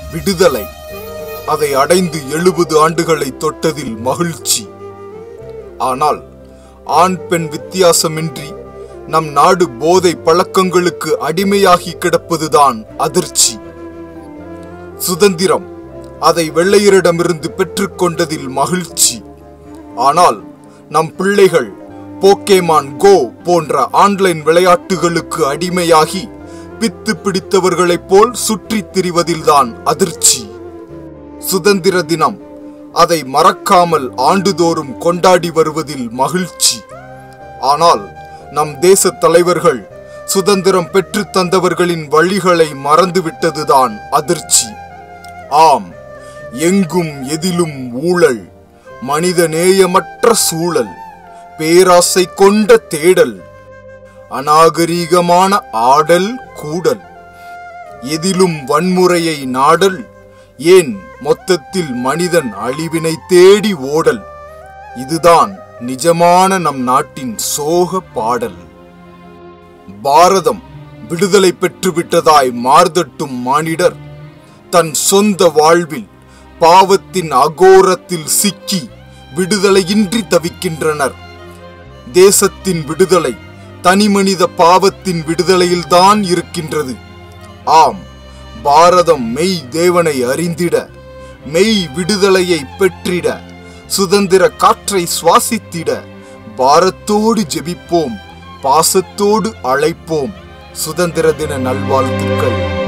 விடுதலை அதை அடைந்து எழுபது ஆண்டுகளை தொட்டதில் மகிழ்ச்சி ஆனால் ஆண் பெண் வித்தியாசமின்றி நம் நாடு போதை பழக்கங்களுக்கு அடிமையாகி கிடப்பதுதான் அதிர்ச்சி சுதந்திரம் அதை வெள்ளையரிடமிருந்து பெற்றுக்கொண்டதில் மகிழ்ச்சி ஆனால் நம் பிள்ளைகள் போக்கேமான் கோ போன்ற ஆன்லைன் விளையாட்டுகளுக்கு அடிமையாகி பித்து பிடித்தவர்களைப் போல் சுற்றித் திரிவதில்தான் அதிர்ச்சி சுதந்திர தினம் அதை மறக்காமல் ஆண்டுதோறும் கொண்டாடி வருவதில் மகிழ்ச்சி ஆனால் நம் தேச தலைவர்கள் சுதந்திரம் பெற்றுத் தந்தவர்களின் வழிகளை மறந்துவிட்டதுதான் அதிர்ச்சி ஆம் எங்கும் எதிலும் ஊழல் மனித நேயமற்ற சூழல் பேராசை கொண்ட தேடல் அநாகரீகமான ஆடல் கூடல் எதிலும் வன்முறையை நாடல் ஏன் மொத்தத்தில் மனிதன் அழிவினை தேடி ஓடல் இதுதான் நிஜமான நம் நாட்டின் சோக பாடல் பாரதம் விடுதலை பெற்றுவிட்டதாய் மார்தட்டும் மானிடர் தன் சொந்த வாழ்வில் பாவத்தின் அகோரத்தில் சிக்கி விடுதலையின்றி தவிக்கின்றனர் தேசத்தின் விடுதலை தனிமனித பாவத்தின் விடுதலையில்தான் இருக்கின்றது ஆம் பாரதம் மெய் தேவனை அறிந்திட மெய் விடுதலையை பெற்றிட சுதந்திர காற்றை சுவாசித்திட பாரத்தோடு ஜெபிப்போம் பாசத்தோடு அழைப்போம் சுதந்திர தின நல்வாழ்த்துக்கள்